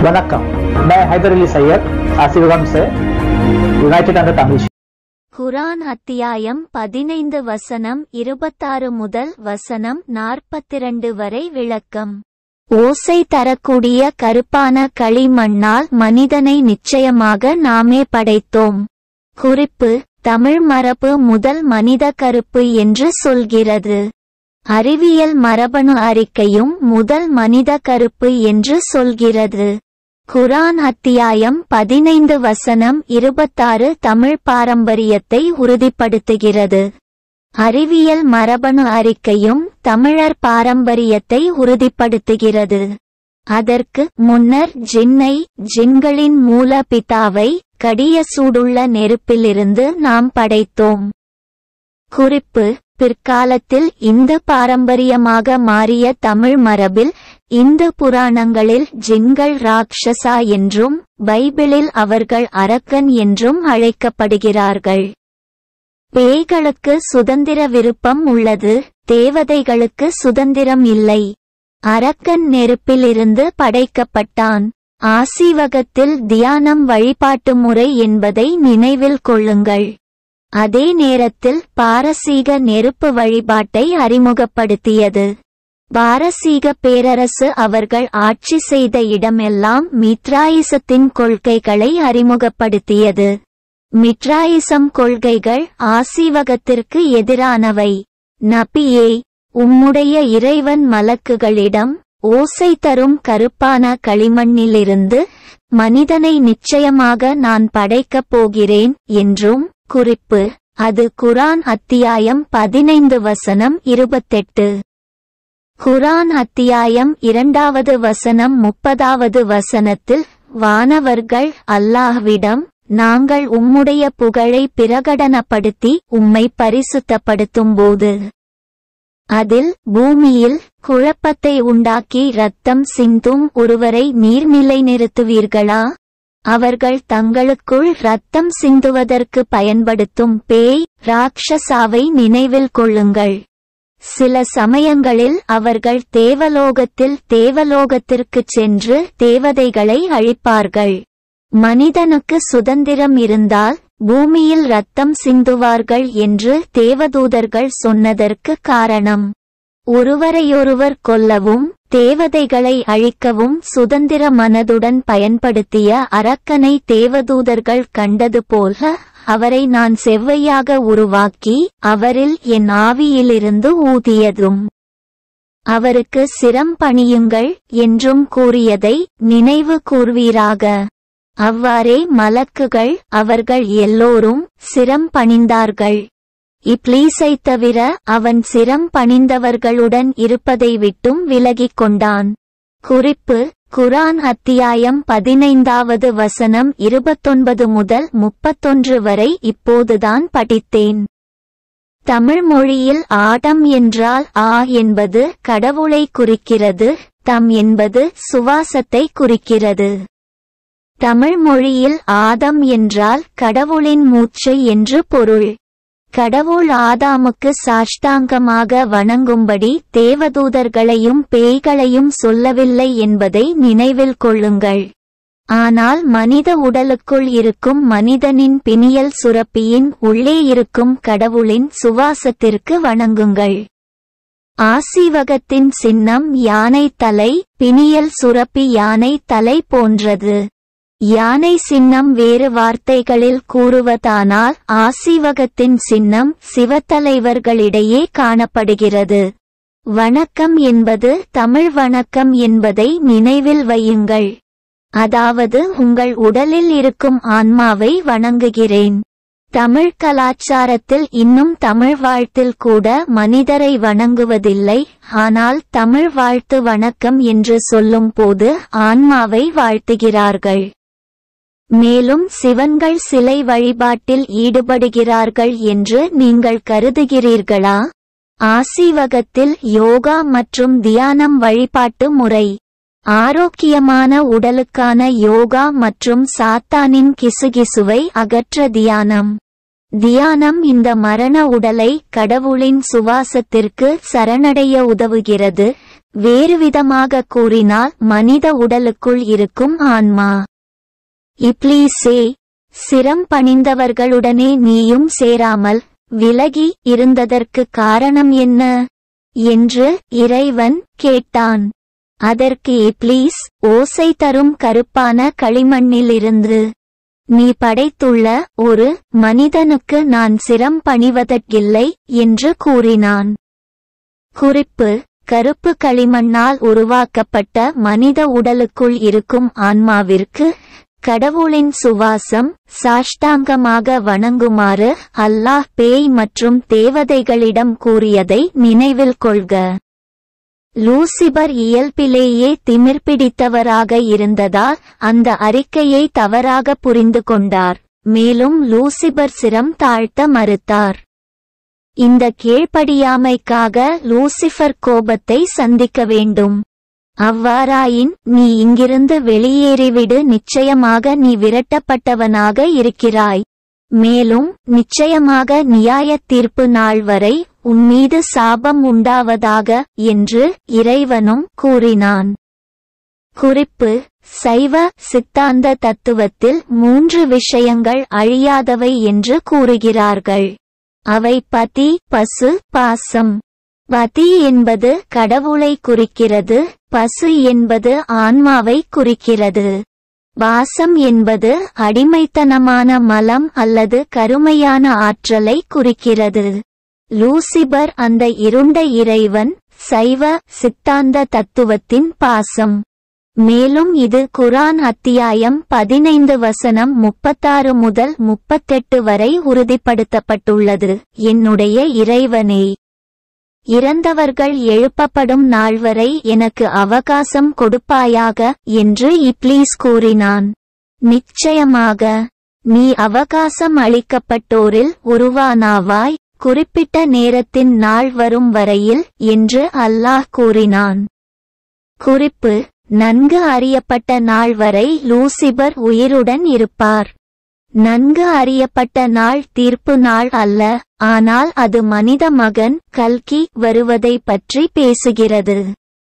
वनक्कम मैं हैदर अली सैयद आशीर्वाद से யுனைடெட் அந்த தமிழ் குரான் அத்தியாயம் பதினைந்து வசனம் இருபத்தாறு முதல் வசனம் நாற்பத்திரண்டு வரை விளக்கம் ஓசை தரக்கூடிய கருப்பான களிமண்ணால் மனிதனை நிச்சயமாக நாமே படைத்தோம் குறிப்பு தமிழ் மரபு முதல் மனித கருப்பு என்று சொல்கிறது அறிவியல் மரபணு அறிக்கையும் முதல் மனித கருப்பு என்று சொல்கிறது குரான் அத்தியாயம் பதினைந்து வசனம் இருபத்தாறு தமிழ் பாரம்பரியத்தை உறுதிப்படுத்துகிறது அறிவியல் மரபணு அறிக்கையும் தமிழர் பாரம்பரியத்தை உறுதிப்படுத்துகிறது அதற்கு முன்னர் ஜின்னை ஜின்களின் மூல பிதாவை கடிய சூடுள்ள நெருப்பிலிருந்து நாம் படைத்தோம் குறிப்பு பிற்காலத்தில் இந்து பாரம்பரியமாக மாறிய தமிழ் மரபில் இந்து புராணங்களில் ஜின்கள் ராக்ஷசா என்றும் பைபிளில் அவர்கள் அரக்கன் என்றும் அழைக்கப்படுகிறார்கள் பேய்களுக்கு சுதந்திர விருப்பம் உள்ளது தேவதைகளுக்கு சுதந்திரம் இல்லை அரக்கன் நெருப்பிலிருந்து படைக்கப்பட்டான் ஆசீவகத்தில் தியானம் வழிபாட்டு முறை என்பதை நினைவில் கொள்ளுங்கள் அதே நேரத்தில் பாரசீக நெருப்பு வழிபாட்டை அறிமுகப்படுத்தியது பாரசீக பேரரசு அவர்கள் ஆட்சி செய்த இடமெல்லாம் மித்ராயிசத்தின் கொள்கைகளை அறிமுகப்படுத்தியது மிட்ராயிசம் கொள்கைகள் ஆசீவகத்திற்கு எதிரானவை நபியே உம்முடைய இறைவன் மலக்குகளிடம் ஓசை தரும் கருப்பான களிமண்ணிலிருந்து மனிதனை நிச்சயமாக நான் படைக்கப் போகிறேன் என்றும் குறிப்பு அது குரான் அத்தியாயம் பதினைந்து வசனம் இருபத்தெட்டு குரான் அத்தியாயம் இரண்டாவது வசனம் முப்பதாவது வசனத்தில் வானவர்கள் அல்லாஹ்விடம் நாங்கள் உம்முடைய புகழை பிரகடனப்படுத்தி உம்மை பரிசுத்தப்படுத்தும்போது அதில் பூமியில் குழப்பத்தை உண்டாக்கி ரத்தம் சிந்தும் ஒருவரை நீர்நிலை நிறுத்துவீர்களா அவர்கள் தங்களுக்குள் ரத்தம் சிந்துவதற்கு பயன்படுத்தும் பேய் ராக்ஷசாவை நினைவில் கொள்ளுங்கள் சில சமயங்களில் அவர்கள் தேவலோகத்தில் தேவலோகத்திற்குச் சென்று தேவதைகளை அழிப்பார்கள் மனிதனுக்கு சுதந்திரம் இருந்தால் பூமியில் ரத்தம் சிந்துவார்கள் என்று தேவதூதர்கள் சொன்னதற்கு காரணம் ஒருவரையொருவர் கொல்லவும் தேவதைகளை அழிக்கவும் சுதந்திர மனதுடன் பயன்படுத்திய அரக்கனை தேவதூதர்கள் கண்டது போல அவரை நான் செவ்வையாக உருவாக்கி அவரில் என் ஆவியிலிருந்து ஊதியதும் அவருக்கு சிரம் பணியுங்கள் என்றும் கூறியதை நினைவு கூர்வீராக அவ்வாறே மலக்குகள் அவர்கள் எல்லோரும் சிரம் பணிந்தார்கள் இப்ளீஸை தவிர அவன் சிரம் பணிந்தவர்களுடன் இருப்பதை விட்டும் விலகிக் கொண்டான் குறிப்பு குரான் அத்தியாயம் பதினைந்தாவது வசனம் இருபத்தொன்பது முதல் முப்பத்தொன்று வரை இப்போதுதான் படித்தேன் தமிழ் மொழியில் ஆடம் என்றால் ஆ என்பது கடவுளை குறிக்கிறது தம் என்பது சுவாசத்தை குறிக்கிறது தமிழ் மொழியில் ஆதம் என்றால் கடவுளின் மூச்சு என்று பொருள் கடவுள் ஆதாமுக்கு சாஷ்டாங்கமாக வணங்கும்படி தேவதூதர்களையும் பேய்களையும் சொல்லவில்லை என்பதை நினைவில் கொள்ளுங்கள் ஆனால் மனித உடலுக்குள் இருக்கும் மனிதனின் பிணியல் சுரப்பியின் உள்ளே இருக்கும் கடவுளின் சுவாசத்திற்கு வணங்குங்கள் ஆசீவகத்தின் சின்னம் யானை தலை பிணியல் சுரப்பி யானை தலை போன்றது யானை சின்னம் வேறு வார்த்தைகளில் கூறுவதானால் ஆசீவகத்தின் சின்னம் சிவத்தலைவர்களிடையே காணப்படுகிறது வணக்கம் என்பது தமிழ் வணக்கம் என்பதை நினைவில் வையுங்கள் அதாவது உங்கள் உடலில் இருக்கும் ஆன்மாவை வணங்குகிறேன் தமிழ் கலாச்சாரத்தில் இன்னும் தமிழ் வாழ்த்தில் கூட மனிதரை வணங்குவதில்லை ஆனால் தமிழ் வாழ்த்து வணக்கம் என்று சொல்லும் போது ஆன்மாவை வாழ்த்துகிறார்கள் மேலும் சிவன்கள் சிலை வழிபாட்டில் ஈடுபடுகிறார்கள் என்று நீங்கள் கருதுகிறீர்களா ஆசீவகத்தில் யோகா மற்றும் தியானம் வழிபாட்டு முறை ஆரோக்கியமான உடலுக்கான யோகா மற்றும் சாத்தானின் கிசுகிசுவை அகற்ற தியானம் தியானம் இந்த மரண உடலை கடவுளின் சுவாசத்திற்கு சரணடைய உதவுகிறது வேறுவிதமாக கூறினால் மனித உடலுக்குள் இருக்கும் ஆன்மா இப்ளீசே சிரம் பணிந்தவர்களுடனே நீயும் சேராமல் விலகி இருந்ததற்கு காரணம் என்ன என்று இறைவன் கேட்டான் அதற்கு இப்ளீஸ் ஓசை தரும் கருப்பான களிமண்ணிலிருந்து நீ படைத்துள்ள ஒரு மனிதனுக்கு நான் சிரம் பணிவதற்கில்லை என்று கூறினான் குறிப்பு கருப்பு களிமண்ணால் உருவாக்கப்பட்ட மனித உடலுக்குள் இருக்கும் ஆன்மாவிற்கு கடவுளின் சுவாசம் சாஷ்டாங்கமாக வணங்குமாறு அல்லாஹ் பேய் மற்றும் தேவதைகளிடம் கூறியதை நினைவில் கொள்க லூசிபர் இயல்பிலேயே திமிர் பிடித்தவராக இருந்ததால் அந்த அறிக்கையை தவறாக புரிந்து கொண்டார் மேலும் லூசிபர் சிரம் தாழ்த்த மறுத்தார் இந்த கீழ்ப்படியாமைக்காக லூசிஃபர் கோபத்தை சந்திக்க வேண்டும் அவ்வாறாயின் நீ இங்கிருந்து வெளியேறிவிடு நிச்சயமாக நீ விரட்டப்பட்டவனாக இருக்கிறாய் மேலும் நிச்சயமாக நியாயத் தீர்ப்பு நாள் வரை உன்மீது சாபம் உண்டாவதாக என்று இறைவனும் கூறினான் குறிப்பு சைவ சித்தாந்த தத்துவத்தில் மூன்று விஷயங்கள் அழியாதவை என்று கூறுகிறார்கள் அவை பதி பசு பாசம் பதி என்பது கடவுளை குறிக்கிறது பசு என்பது ஆன்மாவை குறிக்கிறது வாசம் என்பது அடிமைத்தனமான மலம் அல்லது கருமையான ஆற்றலை குறிக்கிறது லூசிபர் அந்த இருண்ட இறைவன் சைவ சித்தாந்த தத்துவத்தின் பாசம் மேலும் இது குரான் அத்தியாயம் பதினைந்து வசனம் முப்பத்தாறு முதல் முப்பத்தெட்டு வரை உறுதிப்படுத்தப்பட்டுள்ளது என்னுடைய இறைவனே இறந்தவர்கள் எழுப்பப்படும் நாள் வரை எனக்கு அவகாசம் கொடுப்பாயாக என்று இப்ளீஸ் கூறினான் நிச்சயமாக நீ அவகாசம் அளிக்கப்பட்டோரில் உருவானாவாய் குறிப்பிட்ட நேரத்தின் நாள் வரும் வரையில் என்று அல்லாஹ் கூறினான் குறிப்பு நன்கு அறியப்பட்ட நாள் வரை லூசிபர் உயிருடன் இருப்பார் நன்கு அறியப்பட்ட நாள் தீர்ப்பு நாள் அல்ல ஆனால் அது மனித மகன் கல்கி வருவதை பற்றி பேசுகிறது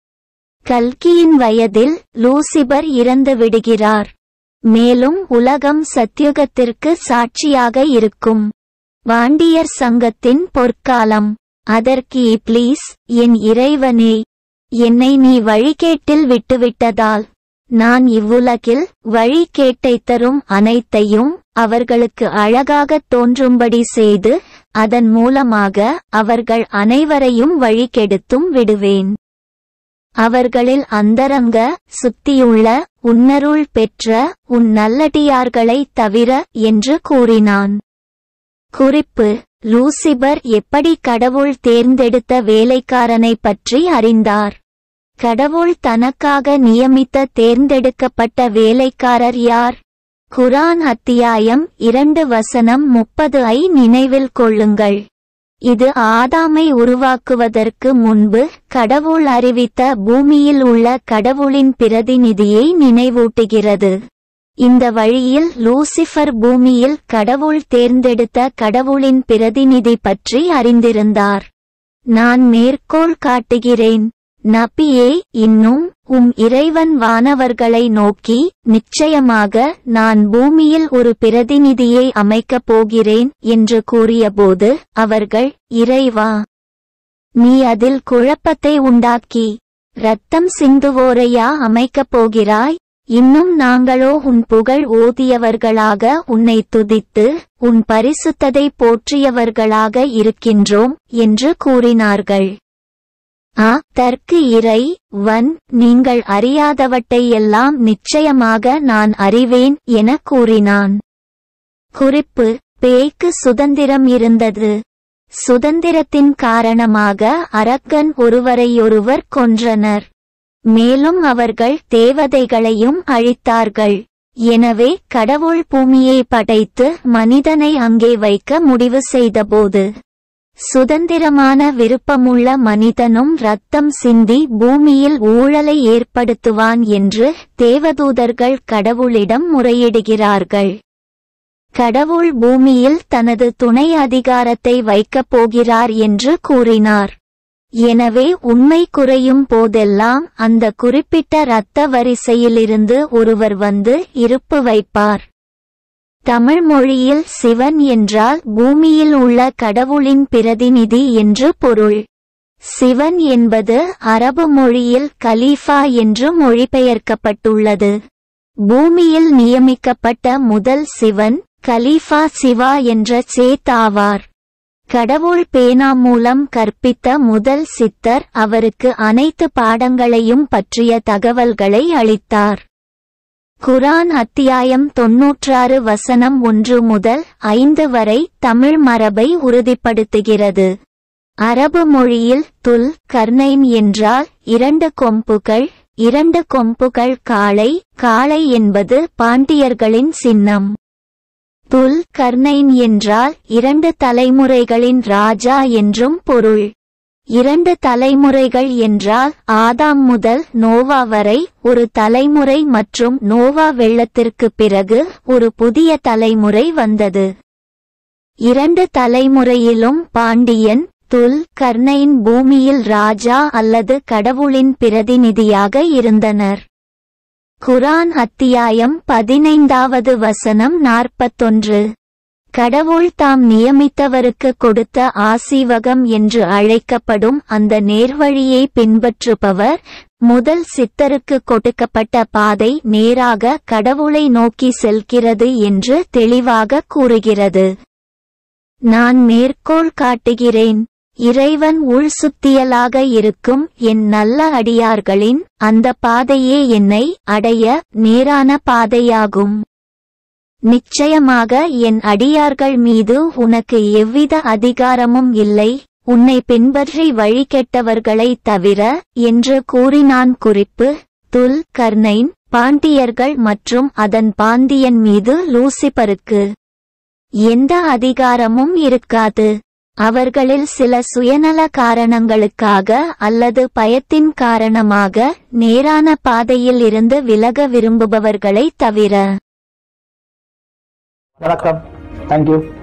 கல்கியின் வயதில் லூசிபர் இறந்து விடுகிறார் மேலும் உலகம் சத்யுகத்திற்கு சாட்சியாக இருக்கும் வாண்டியர் சங்கத்தின் பொற்காலம் அதற்கு இப்ளீஸ் என் இறைவனே என்னை நீ வழிகேட்டில் விட்டுவிட்டதால் நான் இவ்வுலகில் வழி கேட்டை தரும் அனைத்தையும் அவர்களுக்கு அழகாகத் தோன்றும்படி செய்து அதன் மூலமாக அவர்கள் அனைவரையும் வழிகெடுத்தும் விடுவேன் அவர்களில் அந்தரங்க சுத்தியுள்ள உன்னருள் பெற்ற உன் நல்லடியார்களைத் தவிர என்று கூறினான் குறிப்பு லூசிபர் எப்படி கடவுள் தேர்ந்தெடுத்த வேலைக்காரனை பற்றி அறிந்தார் கடவுள் தனக்காக நியமித்த தேர்ந்தெடுக்கப்பட்ட வேலைக்காரர் யார் குரான் அத்தியாயம் இரண்டு வசனம் முப்பது ஐ நினைவில் கொள்ளுங்கள் இது ஆதாமை உருவாக்குவதற்கு முன்பு கடவுள் அறிவித்த பூமியில் உள்ள கடவுளின் பிரதிநிதியை நினைவூட்டுகிறது இந்த வழியில் லூசிஃபர் பூமியில் கடவுள் தேர்ந்தெடுத்த கடவுளின் பிரதிநிதி பற்றி அறிந்திருந்தார் நான் மேற்கோள் காட்டுகிறேன் நபியே இன்னும் உம் இறைவன் வானவர்களை நோக்கி நிச்சயமாக நான் பூமியில் ஒரு பிரதிநிதியை அமைக்கப் போகிறேன் என்று கூறியபோது அவர்கள் இறைவா நீ அதில் குழப்பத்தை உண்டாக்கி இரத்தம் சிந்துவோரையா அமைக்கப் போகிறாய் இன்னும் நாங்களோ உன் புகழ் ஓதியவர்களாக உன்னை துதித்து உன் பரிசுத்ததை போற்றியவர்களாக இருக்கின்றோம் என்று கூறினார்கள் ஆ தற்கு இறை வன் நீங்கள் அறியாதவற்றையெல்லாம் நிச்சயமாக நான் அறிவேன் என கூறினான் குறிப்பு பேய்க்கு சுதந்திரம் இருந்தது சுதந்திரத்தின் காரணமாக அரக்கன் ஒருவரையொருவர் கொன்றனர் மேலும் அவர்கள் தேவதைகளையும் அழித்தார்கள் எனவே கடவுள் பூமியை படைத்து மனிதனை அங்கே வைக்க முடிவு செய்தபோது சுதந்திரமான விருப்பமுள்ள மனிதனும் ரத்தம் சிந்தி பூமியில் ஊழலை ஏற்படுத்துவான் என்று தேவதூதர்கள் கடவுளிடம் முறையிடுகிறார்கள் கடவுள் பூமியில் தனது துணை அதிகாரத்தை வைக்கப் போகிறார் என்று கூறினார் எனவே உண்மை குறையும் போதெல்லாம் அந்த குறிப்பிட்ட இரத்த வரிசையிலிருந்து ஒருவர் வந்து இருப்பு வைப்பார் தமிழ் மொழியில் சிவன் என்றால் பூமியில் உள்ள கடவுளின் பிரதிநிதி என்று பொருள் சிவன் என்பது அரபு மொழியில் கலீஃபா என்று மொழிபெயர்க்கப்பட்டுள்ளது பூமியில் நியமிக்கப்பட்ட முதல் சிவன் கலீஃபா சிவா என்ற சேத் ஆவார் கடவுள் பேனா மூலம் கற்பித்த முதல் சித்தர் அவருக்கு அனைத்து பாடங்களையும் பற்றிய தகவல்களை அளித்தார் குரான் அத்தியாயம் தொன்னூற்றாறு வசனம் ஒன்று முதல் ஐந்து வரை தமிழ் மரபை உறுதிப்படுத்துகிறது அரபு மொழியில் துல் கர்னைன் என்றால் இரண்டு கொம்புகள் இரண்டு கொம்புகள் காளை காளை என்பது பாண்டியர்களின் சின்னம் துல் கர்னைன் என்றால் இரண்டு தலைமுறைகளின் ராஜா என்றும் பொருள் இரண்டு தலைமுறைகள் என்றால் ஆதாம் முதல் நோவா வரை ஒரு தலைமுறை மற்றும் நோவா வெள்ளத்திற்கு பிறகு ஒரு புதிய தலைமுறை வந்தது இரண்டு தலைமுறையிலும் பாண்டியன் துல் கர்னைன் பூமியில் ராஜா அல்லது கடவுளின் பிரதிநிதியாக இருந்தனர் குரான் அத்தியாயம் பதினைந்தாவது வசனம் நாற்பத்தொன்று கடவுள் தாம் நியமித்தவருக்கு கொடுத்த ஆசீவகம் என்று அழைக்கப்படும் அந்த நேர்வழியை பின்பற்றுபவர் முதல் சித்தருக்கு கொடுக்கப்பட்ட பாதை நேராக கடவுளை நோக்கி செல்கிறது என்று தெளிவாக கூறுகிறது நான் மேற்கோள் காட்டுகிறேன் இறைவன் உள்சுத்தியலாக இருக்கும் என் நல்ல அடியார்களின் அந்த பாதையே என்னை அடைய நேரான பாதையாகும் நிச்சயமாக என் அடியார்கள் மீது உனக்கு எவ்வித அதிகாரமும் இல்லை உன்னை பின்பற்றி வழி கெட்டவர்களை தவிர என்று கூறினான் குறிப்பு துல் கர்னைன் பாண்டியர்கள் மற்றும் அதன் பாந்தியன் மீது லூசிபருக்கு எந்த அதிகாரமும் இருக்காது அவர்களில் சில சுயநல காரணங்களுக்காக அல்லது பயத்தின் காரணமாக நேரான பாதையில் இருந்து விலக விரும்புபவர்களை தவிர வணக்கம் தேங்க்யூ